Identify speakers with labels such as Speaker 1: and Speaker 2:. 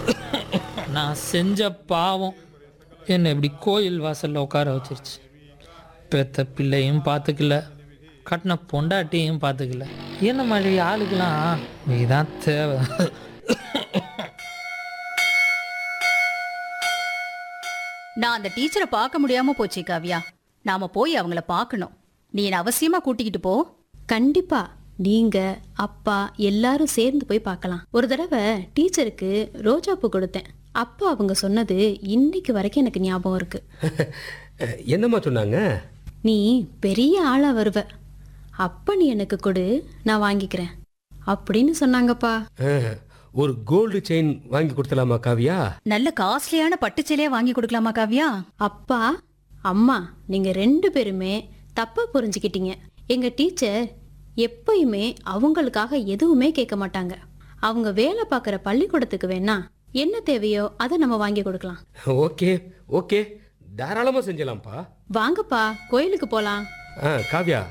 Speaker 1: நான் செஞ்ச பாவம் என்னை இப்படி கோயில் வாசல்ல உட்கார வச்சிருச்சு பெத்த பிள்ளையும் பார்த்துக்கல கட்டின பொண்டாட்டியும் பார்த்துக்கல என்ன மாதிரி ஆளுக்கெல்லாம் நீதான் தேவை
Speaker 2: நான் அந்த டீச்சரை பார்க்க முடியாம போச்சு காவ்யா நாம போய் அவங்கள பார்க்கணும் நீ என்னை அவசியமா கூட்டிக்கிட்டு போ
Speaker 3: கண்டிப்பா நீங்க அப்பா எல்லாரும் சேர்ந்து போய் பார்க்கலாம் ஒரு தடவை டீச்சருக்கு ரோஜா பூ கொடுத்தேன் அப்பா அவங்க சொன்னது இன்னைக்கு வரைக்கும் எனக்கு ஞாபகம் இருக்கு
Speaker 4: என்னம்மா சொன்னாங்க
Speaker 3: நீ பெரிய ஆளா வருவ அப்ப நீ எனக்கு கொடு நான் வாங்கிக்கிறேன் அப்படின்னு சொன்னாங்கப்பா
Speaker 4: அஹ், ஒரு கோல்டு செயின் வாங்கி கொடுத்தலாமா காவியா
Speaker 2: நல்ல காஸ்ட்லியான பட்டுச்சேலையா வாங்கி கொடுக்கலாமா காவ்யா
Speaker 3: அப்பா அம்மா நீங்க ரெண்டு பேருமே தப்பா புரிஞ்சுக்கிட்டீங்க எங்க டீச்சர் எப்பயுமே அவங்களுக்காக எதுவுமே கேட்க மாட்டாங்க அவங்க வேலை பார்க்குற பள்ளிக்கூடத்துக்கு வேணா என்ன தேவையோ அதை நம்ம வாங்கி கொடுக்கலாம்
Speaker 4: ஓகே ஓகே தாராளமா செஞ்சலாம்ப்பா
Speaker 3: வாங்கப்பா கோயிலுக்கு போலாம்
Speaker 4: ஆ காவியா